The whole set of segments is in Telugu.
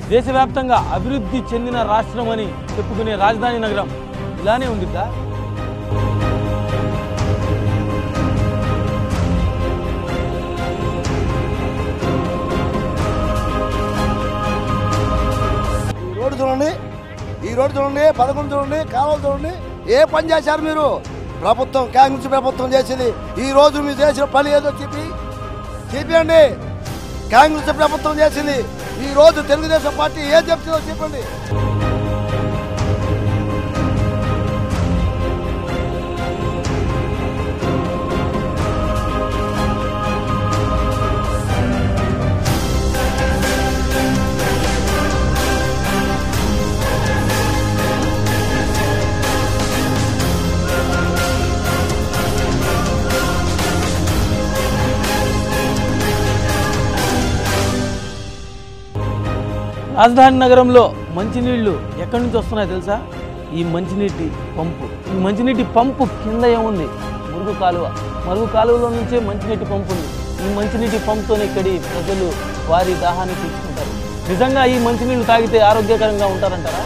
దేశవ్యాప్తంగా అభివృద్ధి చెందిన రాష్ట్రం అని చెప్పుకునే రాజధాని నగరం ఇలానే ఉండిద్దా ఈ రోడ్డు చూడండి ఈ రోడ్డు చూడండి పదకొండు చూడండి కాలువలు చూడండి ఏ పని చేశారు మీరు ప్రభుత్వం కాంగ్రెస్ ప్రభుత్వం చేసింది ఈ రోజు మీరు చేసిన పని ఏదో చెప్పి చెప్పండి కాంగ్రెస్ ప్రభుత్వం చేసింది ఈ రోజు తెలుగుదేశం పార్టీ ఏం చెప్తుందో చెప్పండి రాజధాని నగరంలో మంచినీళ్లు ఎక్కడి నుంచి వస్తున్నాయో తెలుసా ఈ మంచినీటి పంపు ఈ మంచినీటి పంపు కింద ఏముంది మురుగు కాలువ మురుగు కాలువలో నుంచే మంచినీటి పంపు ఉంది ఈ మంచినీటి పంపుతోనే ఇక్కడి ప్రజలు వారి దాహాన్ని తీర్చుకుంటారు నిజంగా ఈ మంచినీళ్ళు తాగితే ఆరోగ్యకరంగా ఉంటారంటారా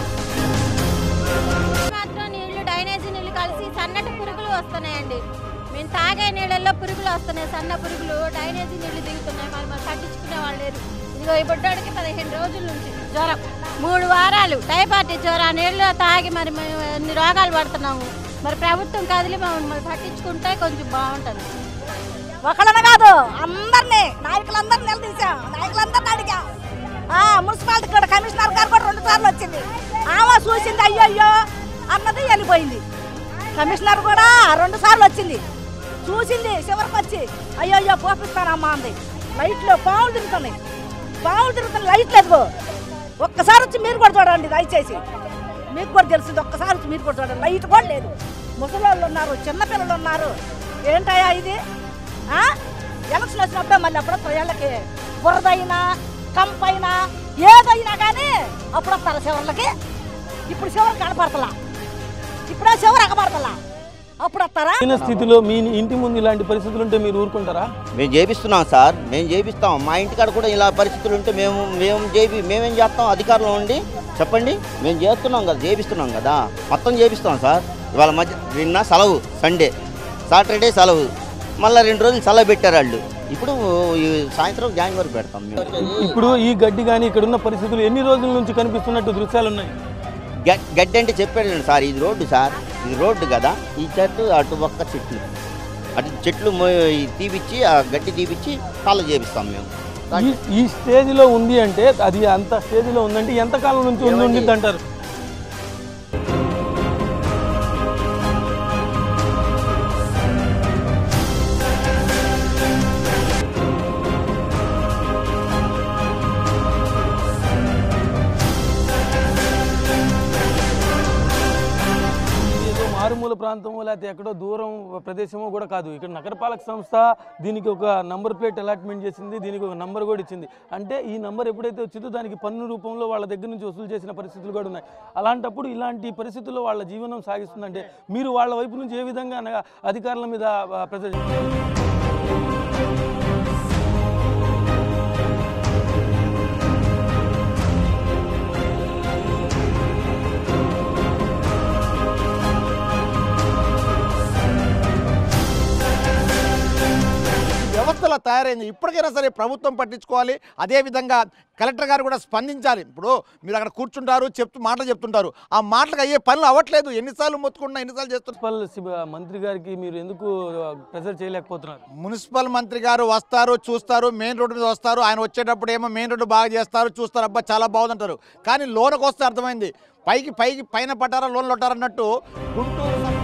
మాత్రం నీళ్లు డ్రైనేజీ నీళ్లు కలిసి సన్నటి పురుగులు వస్తున్నాయండి మేము తాగే నీళ్ళల్లో పురుగులు వస్తున్నాయి సన్న పురుగులు డ్రైనేజీ నీళ్లు దిగుతున్నాయి మరి మరి పట్టించుకునే వాళ్ళు లేరు ఇదిగో ఈ బుడ్డోడికి పదిహేను రోజుల నుంచి జ్వరం మూడు వారాలు టైఫాయిడ్ జ్వరం ఆ నీళ్ళు తాగి మరి మేము ఎన్ని రోగాలు పడుతున్నాము మరి ప్రభుత్వం కదిలి మమ్మల్ని మరి పట్టించుకుంటే కొంచెం బాగుంటుంది ఒకళ్ళని కాదు అందరినీ నాయకులందరినీ నిలదీశాం నాయకులందరినీ అడిగాం ఆ, మున్సిపాలిటీ కూడా కమిషనర్ గారు కూడా రెండు సార్లు వచ్చింది ఆమె చూసింది అయ్యో అయ్యో అన్నది వెళ్ళిపోయింది కమిషనర్ కూడా రెండు సార్లు వచ్చింది చూసింది చివరికి వచ్చి అయ్యో అయ్యో పోపిస్తానమ్మా అంది లైట్లు పావులు తిరుగుతున్నాయి పావులు తిరుగుతున్నాయి లైట్లు ఎదుగు ఒక్కసారి వచ్చి మీరు కూడా చూడండి దయచేసి మీకు కూడా తెలిసింది ఒక్కసారి వచ్చి మీరు కూడా చూడండి లైట్ కూడా లేదు ముసలి వాళ్ళు ఉన్నారు చిన్నపిల్లలు ఉన్నారు ఏంటయ్యా ఇది ఆ? ఎలక్షన్ వచ్చినప్పుడే మళ్ళీ అప్పుడు ఏళ్ళకి బురదైనా కంపైనా ఏదైనా కానీ అప్పుడు వస్తారు చివరికి ఇప్పుడు చివరి కనపడతలా ఇప్పుడే చివరి అగపడతలా అప్పుడు వస్తారా అయిన స్థితిలో మీ ఇంటి ముందు ఇలాంటి పరిస్థితులు ఉంటే మీరు ఊరుకుంటారా మేము చేపిస్తున్నాం సార్ మేము చేపిస్తాం మా ఇంటికాడ కూడా ఇలా పరిస్థితులు ఉంటే మేము మేము చేపి మేమేం చేస్తాం అధికారంలో ఉండి చెప్పండి మేము చేస్తున్నాం కదా చేపిస్తున్నాం కదా మొత్తం చేపిస్తాం సార్ ఇవాళ మధ్య నిన్న సెలవు సండే సాటర్డే సెలవు మళ్ళీ రెండు రోజులు సెలవు పెట్టారు వాళ్ళు ఇప్పుడు ఈ సాయంత్రం జాయిన్ వరకు పెడతాం మేము ఇప్పుడు ఈ గడ్డి కానీ ఇక్కడ ఉన్న పరిస్థితులు ఎన్ని రోజుల నుంచి కనిపిస్తున్నట్టు దృశ్యాలు ఉన్నాయి గ- గడ్డి అంటే చెప్పాడు సార్ ఇది రోడ్డు సార్ ఇది రోడ్డు కదా ఈ చెట్టు అటు ఒక్క చెట్లు అటు చెట్లు మో- ఈ తీపిచ్చి ఆ గడ్డి తీపిచ్చి కాళ్ళు చేపిస్తాం మేము ఈ ఈ స్టేజ్లో ఉంది అంటే అది అంత స్టేజ్లో ఉందంటే ఎంత కాలం నుంచి ఉండి ఏమండి? ఉండిద్ది అంటారు ఏదో మారుమూల ప్రాంతమో లేకపోతే ఎక్కడో దూరం ప్రదేశమో కూడా కాదు ఇక్కడ నగరపాలక సంస్థ దీనికి ఒక నంబర్ ప్లేట్ అలాట్మెంట్ చేసింది దీనికి ఒక నంబర్ కూడా ఇచ్చింది అంటే ఈ నంబర్ ఎప్పుడైతే వచ్చిందో దానికి పన్ను రూపంలో వాళ్ళ దగ్గర నుంచి వసూలు చేసిన పరిస్థితులు కూడా ఉన్నాయి అలాంటప్పుడు ఇలాంటి పరిస్థితుల్లో వాళ్ళ జీవనం సాగిస్తుందంటే మీరు వాళ్ళ వైపు నుంచి ఏ విధంగా అనగా అధికారుల మీద ప్రజలు వ్యవస్థలో తయారైంది ఇప్పటికైనా సరే ప్రభుత్వం పట్టించుకోవాలి అదేవిధంగా కలెక్టర్ గారు కూడా స్పందించాలి ఇప్పుడు మీరు అక్కడ కూర్చుంటారు చెప్తూ మాటలు చెప్తుంటారు ఆ మాటలకు అయ్యే పనులు అవ్వట్లేదు ఎన్నిసార్లు మొత్తుకున్నా ఎన్నిసార్లు చేస్తున్నారు మున్సిపల్ సిబ- మంత్రి గారికి మీరు ఎందుకు ప్రెజర్ చేయలేకపోతున్నారు మున్సిపల్ మంత్రి గారు వస్తారు చూస్తారు మెయిన్ రోడ్డు మీద వస్తారు ఆయన వచ్చేటప్పుడు ఏమో మెయిన్ రోడ్డు బాగా చేస్తారు చూస్తారు అబ్బా చాలా బాగుందంటారు కానీ లోనకు వస్తే అర్థమైంది పైకి పైకి పైన పట్టారా లోన్లు పట్టారన్నట్టు గుంటూరు